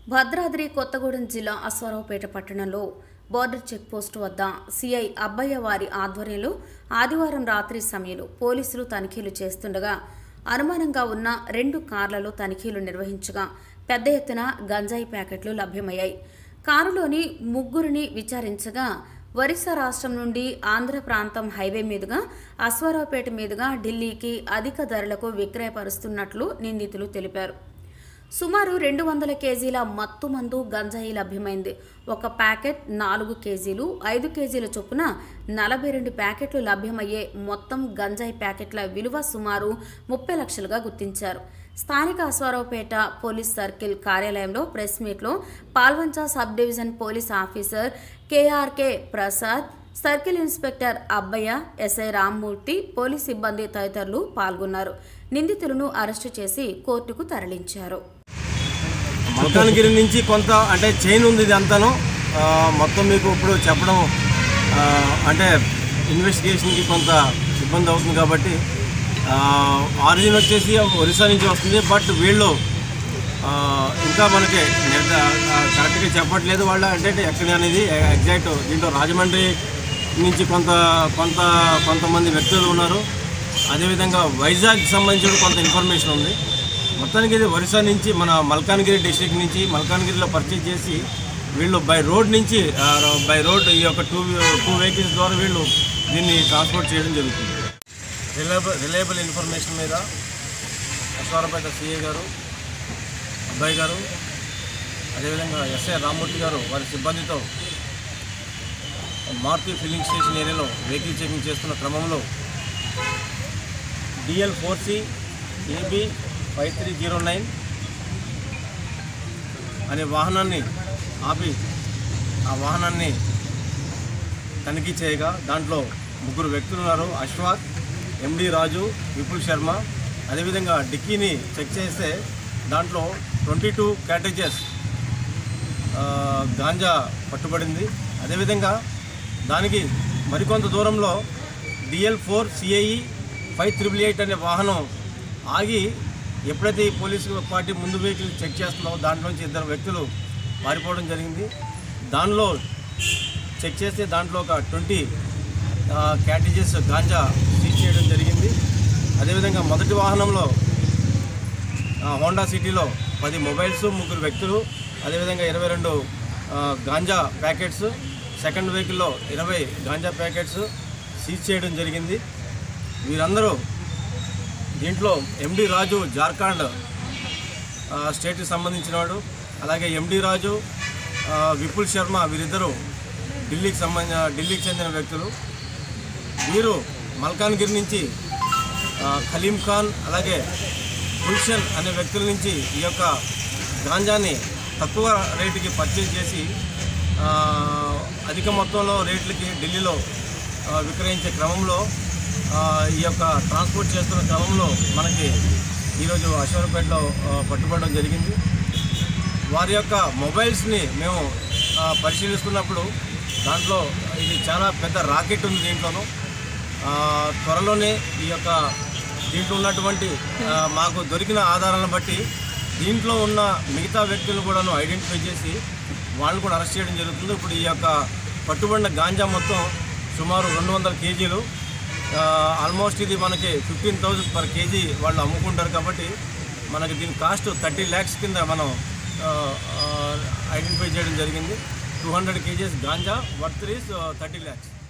భద్రాద్రి కొత్తగూడెం జిల్లా అశ్వారావుపేట పట్టణంలో border check post వద్ద సిఐ అబ్బయ్య వారి ఆధ్వర్యంలో ఆదివారం రాత్రి సమయంలో పోలీసులు తనిఖీలు చేస్తుండగా అనుమానంగా ఉన్న రెండు కార్లలో తనిఖీలు నిర్వహించగా పెద్ద ఎత్తున గంజాయి ప్యాకెట్లు లభ్యమయ్యాయి కారులోని ముగ్గురిని విచారించగా ఒరిస్సా రాష్ట్రం నుండి ఆంధ్ర ప్రాంతం హైవే మీదుగా అశ్వారావుపేట మీదుగా ఢిల్లీకి అధిక ధరలకు విక్రయపరుస్తున్నట్లు నిందితులు తెలిపారు సుమారు రెండు వందల కేజీల మత్తు మందు గంజాయి లభ్యమైంది ఒక ప్యాకెట్ నాలుగు కేజీలు ఐదు కేజీల చొప్పున నలభై రెండు ప్యాకెట్లు లభ్యమయ్యే మొత్తం గంజాయి ప్యాకెట్ల విలువ సుమారు ముప్పై లక్షలుగా గుర్తించారు స్థానిక అశ్వారావుపేట పోలీస్ సర్కిల్ కార్యాలయంలో ప్రెస్ మీట్లో Palvancha sub division police officer KRK Prasad circle inspector Abbayya SI Rammurthy police సిబ్బంది తదితరులు పాల్గొన్నారు నిందితులను అరెస్టు చేసి కోర్టుకు తరలించారు మల్కాన్గిరి నుంచి కొంత అంటే చైన్ ఉంది ఇది అంతాను ఆ, మొత్తం మీకు ఇప్పుడు చెప్పడం ఆ, అంటే ఇన్వెస్టిగేషన్కి కొంత ఇబ్బంది అవుతుంది కాబట్టి ఆరిజిన్ వచ్చేసి ఒరిస్సా నుంచి వస్తుంది బట్ వీళ్ళు ఆ, ఇంకా మనకి నిర్ద- ఆ, కరెక్ట్గా చెప్పట్లేదు వాళ్ళ అంటే ఎక్కడ అనేది ఎగ్జాక్ట్ దీంట్లో రాజమండ్రి నుంచి కొంత కొంత కొంతమంది వ్యక్తులు ఉన్నారు అదేవిధంగా వైజాగ్కి సంబంధించిన కొంత ఇన్ఫర్మేషన్ ఉంది మొత్తానికి ఇది ఒరిస్సా నుంచి మన మల్కాన్గిరి డిస్టిక్ నుంచి మల్కాన్గిరిలో పర్చేజ్ చేసి వీళ్ళు బై రోడ్ నుంచి బై రోడ్ ఈ యొక్క టూ టూ వెహికల్స్ ద్వారా వీళ్ళు దీన్ని ట్రాన్స్పోర్ట్ చేయడం జరుగుతుంది రిలయబుల్ రిలయబుల్ ఇన్ఫర్మేషన్ మీద అశ్వారపేట సిఏ గారు అబ్బాయి గారు అదేవిధంగా ఎస్ఐ రామ్మూర్తి గారు వారి సిబ్బందితో మారుతి ఫిల్లింగ్ స్టేషన్ ఏరియాలో వెహికల్ చెకింగ్ చేస్తున్న క్రమంలో DL four C AB five three zero nine అనే వాహనాన్ని ఆపి ఆ వాహనాన్ని తనిఖీ చేయగా దాంట్లో ముగ్గురు వ్యక్తులు ఉన్నారు అశ్వాక్ ఎండి రాజు విపుల్ శర్మ అదేవిధంగా డిక్కీని చెక్ చేస్తే దాంట్లో ట్వంటీ టూ క్యాటేజెస్ గాంజా పట్టుబడింది అదేవిధంగా దానికి మరికొంత దూరంలో DL four CIE five triple eight అనే వాహనం ఆగి ఎప్పుడైతే ఈ పోలీసు పార్టీ ముందు వెహికల్ చెక్ చేస్తుందో దాంట్లోంచి ఇద్దరు వ్యక్తులు పారిపోవడం జరిగింది దానిలో చెక్ చేస్తే దాంట్లో ఒక ట్వంటీ క్యాటేజెస్ గాంజా సీజ్ చేయడం జరిగింది అదేవిధంగా మొదటి వాహనంలో ఆ, హోండా సిటీలో పది మొబైల్స్ ముగ్గురు వ్యక్తులు అదేవిధంగా ఇరవై రెండు ఆ, గాంజా ప్యాకెట్స్ సెకండ్ వెహికల్లో ఇరవై గాంజా ప్యాకెట్స్ సీజ్ చేయడం జరిగింది వీరందరూ దీంట్లో ఎండి రాజు జార్ఖండ్ ఆ, స్టేట్కి సంబంధించిన వాడు అలాగే ఎండి రాజు ఆ, విపుల్ శర్మ వీరిద్దరూ ఢిల్లీకి సంబంధించిన ఢిల్లీకి చెందిన వ్యక్తులు వీరు మల్కాన్గిరి నుంచి ఆ, ఖలీం ఖాన్ అలాగే గుల్షన్ అనే వ్యక్తుల నుంచి ఈ యొక్క గాంజాని తక్కువ రేటుకి పర్చేజ్ చేసి ఆ, అధిక మొత్తంలో రేట్లకి ఢిల్లీలో ఆ, విక్రయించే క్రమంలో ఆ, ఈ యొక్క ట్రాన్స్పోర్ట్ చేస్తున్న క్రమంలో మనకి ఈరోజు అశ్వరపేటలో ఆ, పట్టుబడడం జరిగింది వారి యొక్క మొబైల్స్ని మేము ఆ, పరిశీలిస్తున్నప్పుడు దాంట్లో ఇది చాలా పెద్ద రాకెట్ ఉంది దీంట్లోనూ ఆ, త్వరలోనే ఈ యొక్క దీంట్లో ఉన్నటువంటి ఆ, మాకు దొరికిన ఆధారాలను బట్టి దీంట్లో ఉన్న మిగతా వ్యక్తులను కూడాను ఐడెంటిఫై చేసి వాళ్ళని కూడా అరెస్ట్ చేయడం జరుగుతుంది ఇప్పుడు ఈ యొక్క పట్టుబడిన గాంజా మొత్తం సుమారు రెండు వందల కేజీలు ఆల్మోస్ట్ ఇది మనకి ఫిఫ్టీన్ థౌజండ్ పర్ కేజీ వాళ్ళు అమ్ముకుంటారు కాబట్టి మనకి దీని కాస్ట్ థర్టీ ల్యాక్స్ కింద మనం ఐడెంటిఫై చేయడం జరిగింది టూ హండ్రెడ్ కేజీస్ గాంజా వర్త్ ఈస్ థర్టీ ల్యాక్స్